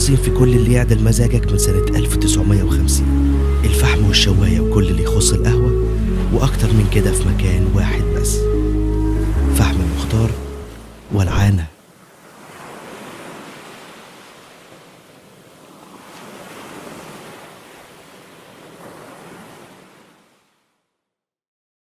محافظين في كل اللي يعدل مزاجك من سنة 1950 الفحم والشواية وكل اللي يخص القهوة وأكتر من كده في مكان واحد بس فحم المختار والعانة